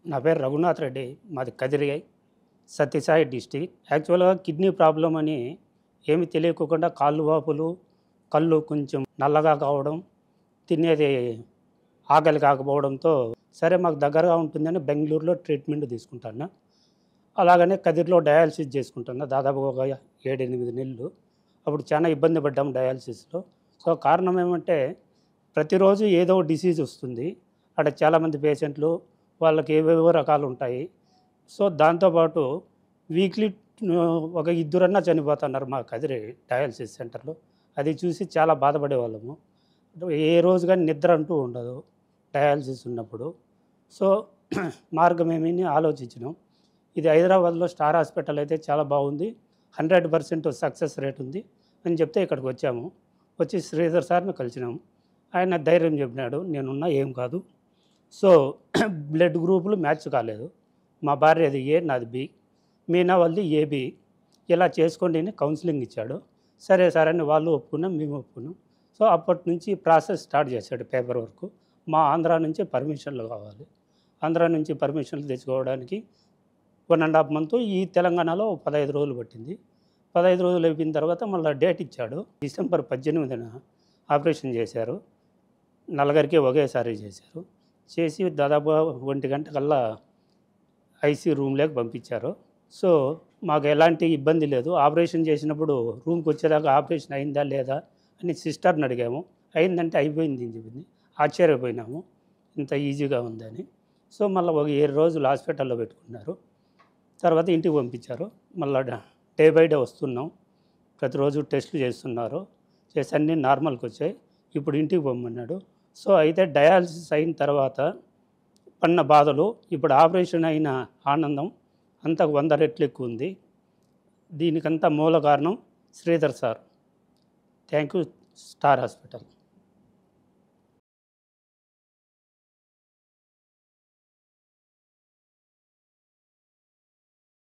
నా పేరు రఘునాథ్ రెడ్డి మాది కదిరి సత్యసాయి డిస్టిక్ యాక్చువల్గా కిడ్నీ ప్రాబ్లం అని ఏమి తెలియకుండా కాళ్ళు వాపులు కళ్ళు కొంచెం నల్లగా కావడం తినేది ఆకలి కాకపోవడంతో సరే మాకు దగ్గరగా ఉంటుందని బెంగళూరులో ట్రీట్మెంట్ తీసుకుంటాను అలాగనే కదిరిలో డయాలసిస్ చేసుకుంటున్నా దాదాపు ఒక ఏడెనిమిది నెలలు అప్పుడు చాలా ఇబ్బంది పడ్డాము డయాలసిస్లో సో కారణం ఏమంటే ప్రతిరోజు ఏదో డిసీజ్ వస్తుంది అక్కడ చాలామంది పేషెంట్లు వాళ్ళకి ఏవేవో రకాలు ఉంటాయి సో దాంతోపాటు వీక్లీ ఒక ఇద్దరన్నా చనిపోతున్నారు మా కదిరి డయాలసిస్ సెంటర్లో అది చూసి చాలా బాధపడే వాళ్ళము ఏ రోజు కానీ నిద్ర అంటూ ఉండదు డయాలసిస్ ఉన్నప్పుడు సో మార్గం ఏమని ఆలోచించినాం ఇది హైదరాబాద్లో స్టార్ హాస్పిటల్ అయితే చాలా బాగుంది హండ్రెడ్ పర్సెంట్ సక్సెస్ రేట్ ఉంది అని చెప్తే ఇక్కడికి వచ్చాము వచ్చి శ్రీధర్ సార్ని కలిసినాము ఆయన ధైర్యం చెప్పినాడు నేనున్నా ఏం కాదు సో బ్లడ్ గ్రూపులు మ్యాచ్ కాలేదు మా భార్యది ఏ నాది బి మీనా వాళ్ళది ఏబి ఇలా చేసుకోండి అని కౌన్సిలింగ్ ఇచ్చాడు సరే సార్ అని వాళ్ళు ఒప్పుకున్నాం మేము ఒప్పుకున్నాం సో అప్పటి నుంచి ప్రాసెస్ స్టార్ట్ చేశాడు పేపర్ వర్క్ మా ఆంధ్ర నుంచి పర్మిషన్లు కావాలి ఆంధ్ర నుంచి పర్మిషన్లు తెచ్చుకోవడానికి వన్ అండ్ హాఫ్ మంత్ ఈ తెలంగాణలో పదహైదు రోజులు పట్టింది పదహైదు రోజులు అయిపోయిన తర్వాత మళ్ళీ డేట్ ఇచ్చాడు డిసెంబర్ పద్దెనిమిదిన ఆపరేషన్ చేశారు నలుగురికి ఒకేసారి చేశారు చేసి దాదాపు ఒంటి గంట కల్లా ఐసీ రూమ్లోకి పంపించారు సో మాకు ఎలాంటి ఇబ్బంది లేదు ఆపరేషన్ చేసినప్పుడు రూమ్కి వచ్చేదాకా ఆపరేషన్ అయిందా లేదా అని సిస్టర్ని అడిగాము అయిందంటే అయిపోయింది అని చెప్పింది ఆశ్చర్యపోయినాము ఇంత ఈజీగా ఉందని సో మళ్ళీ ఒక ఏడు రోజులు హాస్పిటల్లో పెట్టుకున్నారు తర్వాత ఇంటికి పంపించారు మళ్ళీ డే బై డే వస్తున్నాం ప్రతిరోజు టెస్టులు చేస్తున్నారు చేసి అన్నీ నార్మల్కి వచ్చాయి ఇప్పుడు ఇంటికి పంపన్నాడు సో అయితే డయాలసిస్ అయిన తర్వాత పడిన బాధలు ఇప్పుడు ఆపరేషన్ అయిన ఆనందం అంతకు వంద రెట్లు ఎక్కువ ఉంది దీనికంతా మూల కారణం Sridhar sir thank you star hospital